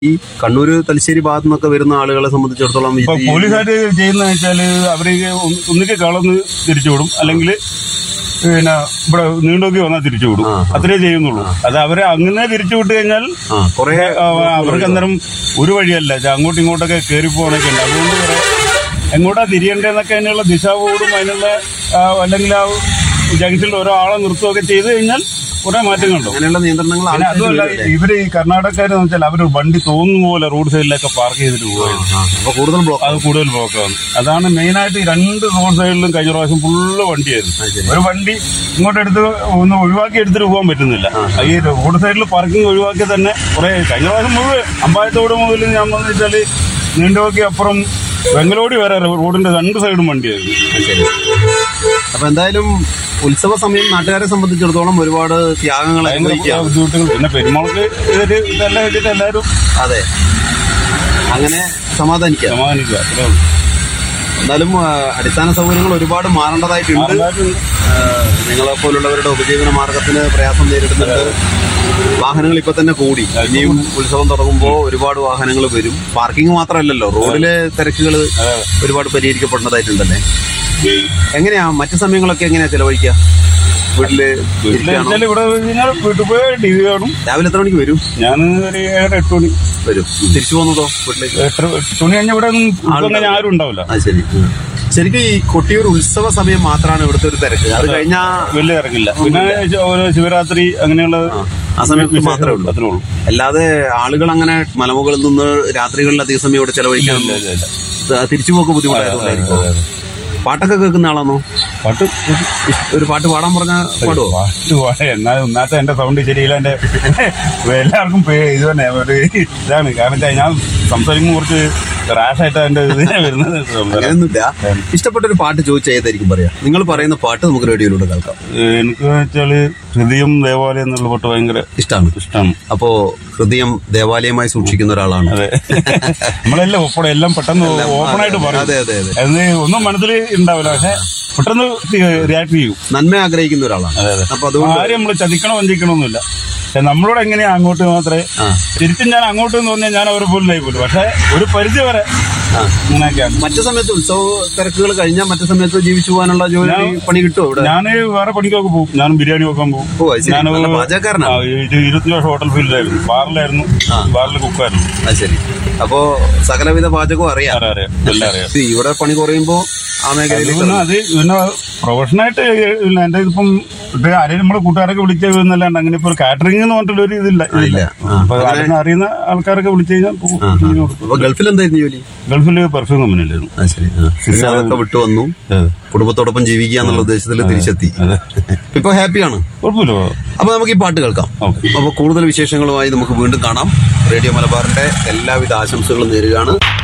ഈ കണ്ണൂര് തലശ്ശേരി ഭാഗത്തു നിന്നൊക്കെ വരുന്ന ആളുകളെ സംബന്ധിച്ചിടത്തോളം ഇപ്പൊ ഈ- പോലീസുകാര് ചെയ്യുന്ന വെച്ചാല് അവര് ഒന്ന് ഒന്നിക്ക് കളന്ന് തിരിച്ചുവിടും അല്ലെങ്കിൽ പിന്നെ ഇവിടെ നീണ്ടോക്കി വന്നാൽ തിരിച്ചുവിടും ആ, ആ. അത്രേ ചെയ്യുന്നുള്ളൂ അത് അവരെ അങ്ങനെ തിരിച്ചു വിട്ട് കഴിഞ്ഞാൽ ആ കുറെ ആ, അവർക്ക് അന്നേരം ഒരു വഴിയല്ല ഇത് അങ്ങോട്ടും ഇങ്ങോട്ടൊക്കെ കയറി പോകാനൊക്കെ ഉണ്ട് അതുകൊണ്ട് കുറെ എങ്ങോട്ടാ തിരിയണ്ടേന്നൊക്കെ അതിനുള്ള ദിശാബോധവും അതിനുള്ള ആ, അല്ലെങ്കിൽ ആ ജംഗ്ഷനിൽ ഓരോ ആളെ നിർത്തുകയൊക്കെ ചെയ്ത് കഴിഞ്ഞാൽ കുറെ മാറ്റങ്ങളുണ്ടാവും അങ്ങനെയുള്ള നിയന്ത്രണങ്ങൾ പിന്നെ ആവശ്യമായിട്ട് അതുമല്ല വരും അല്ലേ? ഇവര് ഈ കർണാടകക്കാരെന്ന് വെച്ചാൽ അവർ വണ്ടി തോന്നുന്ന പോലെ റോഡ് സൈഡിലൊക്കെ പാർക്ക് ചെയ്തിട്ട് പോകും ആ, അപ്പൊ കൂടുതൽ ബ്ലോക്ക് അത് കൂടുതൽ ബ്ലോക്കാണ് അതാണ് മെയിനായിട്ട് ഈ രണ്ട് റോഡ് സൈഡിലും കഴിഞ്ഞ പ്രാവശ്യം ഫുള്ള് വണ്ടിയായിരുന്നു അത് ശരി. ഒരു വണ്ടി ഇങ്ങോട്ട് എടുത്ത് ഒന്ന് ഒഴിവാക്കി എടുത്തിട്ട് പോകാൻ പറ്റുന്നില്ല ഈ റോഡ് സൈഡിൽ പാർക്കിംഗ് ഒഴിവാക്കി തന്നെ കുറെ കഴിഞ്ഞ പ്രാവശ്യം മുഴുവൻ അമ്പായത്തോട് മുതൽ ഞാൻ വന്നു വെച്ചാല് നീണ്ടോക്കി അപ്പുറം വെങ്ങലോടി വരെ റോഡിന്റെ രണ്ട് സൈഡും വണ്ടിയായിരുന്നു ആ, ശരി അപ്പൊ എന്തായാലും ഉത്സവ സമയം നാട്ടുകാരെ സംബന്ധിച്ചിടത്തോളം ഒരുപാട് ത്യാഗങ്ങൾ ഭയങ്കര അനുഭവിക്കാം ബുദ്ധിമുട്ടുകൾ പിന്നെ പെരുമാൾക്ക് ഇതൊരു ഇതെല്ലാം വെച്ചിട്ട് എല്ലാവരും അതെ അങ്ങനെ സമാധാനിക്കാം സമാധാനിക്കുക അത്രേ ഉള്ളൂ. എന്നാലും ആ, അടിസ്ഥാന സൗകര്യങ്ങൾ ഒരുപാട് മാറേണ്ടതായിട്ടുണ്ട് ആൾക്കാര് നിങ്ങളെ പോലുള്ളവരുടെ ഉപജീവന മാർഗത്തിന് പ്രയാസം നേരിടുന്നുണ്ട് വാഹനങ്ങൾ ഇപ്പൊ തന്നെ കൂടി ഇനിയും ഉത്സവം തുടങ്ങുമ്പോൾ ഒരുപാട് വാഹനങ്ങൾ വരും പാർക്കിംഗ് മാത്രമല്ലല്ലോ റോഡിലെ തിരക്കുകൾ ഒരുപാട് പരിഹരിക്കപ്പെടേണ്ടതായിട്ടുണ്ടല്ലേ എങ്ങനെയാ മറ്റു സമയങ്ങളൊക്കെ എങ്ങനെയാ ചെലവഴിക്കുക വീട്ടില് വീട്ടില് ഇരിക്കുകയാണോ? വെച്ചാൽ ഇവിടെ കഴിഞ്ഞാൽ വീട്ടിൽ പോയി ടി വി കാണും രാവിലെ എത്ര മണിക്ക് വരും ഞാൻ ഒരു ഏഴര എട്ട് മണി വരും തിരിച്ചു പോകുന്നതോ വീട്ടിലേക്ക് എത്ര എട്ട് മണി കഴിഞ്ഞ ഇവിടെ ഒന്നും ഇപ്പൊ അങ്ങനെ ആരും ഉണ്ടാവില്ല ആ ശരി ശരിക്കും ഈ കൊട്ടിയൂർ ഉത്സവ സമയം മാത്രമാണ് ഇവിടുത്തെ ഒരു തിരക്ക് അത് കഴിഞ്ഞാ വലിയ ഇറങ്ങില്ല പിന്നെ ഓരോ ശിവരാത്രി അങ്ങനെയുള്ള ആ സമയത്ത് മാത്രമേ ഉള്ളൂ അത്രേ ഉള്ളൂ അല്ലാതെ ആളുകൾ അങ്ങനെ മലമുകളിൽ നിന്ന് രാത്രികളിൽ അധിക സമയം ഇവിടെ ചെലവഴിക്കാറില്ല ഇല്ല, ഇല്ല. തിരിച്ചു പോക്ക് ബുദ്ധിമുട്ടായതുകൊണ്ടായിരിക്കും പാട്ടൊക്കെ കേൾക്കുന്ന ആളാണോ പാട്ട് ഒരു പാട്ട് പാടാൻ പറഞ്ഞാൽ പാടുവോ പാട്ട് പാടാ എന്നാ ഒന്നാമത്തെ എന്റെ സൗണ്ട് ശരിയില്ല എന്റെ എല്ലാവർക്കും പേ- ഇത് തന്നെ ഒരു ഇതാണ് കാരണം വെച്ചാൽ ഞാൻ സംസാരിക്കുമ്പോൾ കുറച്ച് റാഷായിട്ട് എന്റെ ഇത് വരുന്നത് സംസാരം. അങ്ങനെയൊന്നുമില്ല ഇഷ്ടപ്പെട്ട ഒരു പാട്ട് ചോദിച്ചാൽ ഏതായിരിക്കും പറയാ നിങ്ങൾ പറയുന്ന പാട്ട് നമുക്ക് റേഡിയോയിലൂടെ കേൾക്കാം എനിക്ക് വെച്ചാല് ഹൃദയം ദേവാലയം എന്നുള്ള പാട്ട് ഭയങ്കര ഇഷ്ടമാണ് ഇഷ്ടമാണ് അപ്പോ ഹൃദയം ദേവാലയമായി സൂക്ഷിക്കുന്ന ഒരാളാണ് അതെ നമ്മളെല്ലാം ഒപ്പടെ എല്ലാം പെട്ടെന്ന് ഓപ്പൺ ആയിട്ട് പറയും അതെ അതെ അതെ എന്ന് ഒന്നും മനസ്സിൽ ഉണ്ടാവില്ല പക്ഷെ പെട്ടെന്ന് റിയാക്ട് ചെയ്യും നന്മ ആഗ്രഹിക്കുന്ന ഒരാളാണ് അതെ അതെ അപ്പൊ അതുകൊണ്ട് ആരും നമ്മൾ ചതിക്കണോ വഞ്ചിക്കണമെന്നില്ല പക്ഷെ നമ്മളോട് എങ്ങനെയാ അങ്ങോട്ട് മാത്രമേ ആ. തിരിച്ചും ഞാൻ അങ്ങോട്ട് എന്ന് പറഞ്ഞാൽ ഞാൻ അവരെ പോലും പോലും പക്ഷെ ഒരു പരിധി വരെ ആ. അങ്ങനെയൊക്കെയാണ് മറ്റു സമയത്ത് ഉത്സവ തിരക്കുകൾ കഴിഞ്ഞാൽ മറ്റു സമയത്ത് ജീവിച്ചു പോകാനുള്ള ജോലി പണി കിട്ടുമോ ഇവിടെ ഞാൻ വേറെ പണിക്കൊക്കെ പോകും ഞാൻ ബിരിയാണി വെക്കാൻ പോകും ഓ, അത് ശരി. ഞാൻ നല്ല പാചകക്കാരനാണ്. ഇരുപത്തഞ്ച് വർഷം ഹോട്ടൽ ഫീൽഡിലായിരുന്നു ബാറിലായിരുന്നു ബാറിൽ കുക്കായിരുന്നു അത് ശരി അപ്പോ സകലവിധ പാചകവും അറിയാം അറിയാം അറിയാം എല്ലാം അറിയാം See, ഇവിടെ പണി കുറയുമ്പോ ആ മേഖലയിലേക്ക് പിന്നെ അത് പിന്നെ പ്രൊഫഷനായിട്ട് ഇല്ല എന്റെ ഇപ്പം ഇത് ആരെയും നമ്മളെ കൂട്ടുകാരൊക്കെ വിളിച്ചു എന്നല്ലാണ്ട് അങ്ങനെ ഇപ്പൊ കാറ്ററിംഗ് എന്ന് പറഞ്ഞിട്ടുള്ള ഒരു ഇതില്ല ഇല്ല. ആ, അപ്പൊ അതിനെ അറിയുന്ന ആൾക്കാരൊക്കെ വിളിച്ചു കഴിഞ്ഞാൽ പോകും. ഇങ്ങനെ കൊടുക്കും. അപ്പൊ ഗൾഫിൽ എന്തായിരുന്നു ജോലി ഗൾഫില് പെർഫ്യൂം കമ്പനിയിലായിരുന്നു അത് ശരി ആ. പിന്നെ അതൊക്കെ വിട്ടു വന്നു അതെ. കുടുംബത്തോടൊപ്പം ജീവിക്കുക എന്നുള്ള ഉദ്ദേശത്തിൽ തിരിച്ചെത്തി അതെ. ഇപ്പൊ ഹാപ്പിയാണ് കുഴപ്പമില്ല അപ്പൊ നമുക്ക് ഈ പാട്ട് കേൾക്കാം ഓക്കെ അപ്പൊ കൂടുതൽ വിശേഷങ്ങളുമായി നമുക്ക് വീണ്ടും കാണാം റേഡിയോ മലബാറിന്റെ എല്ലാവിധ ആശംസകളും നേരുകയാണ്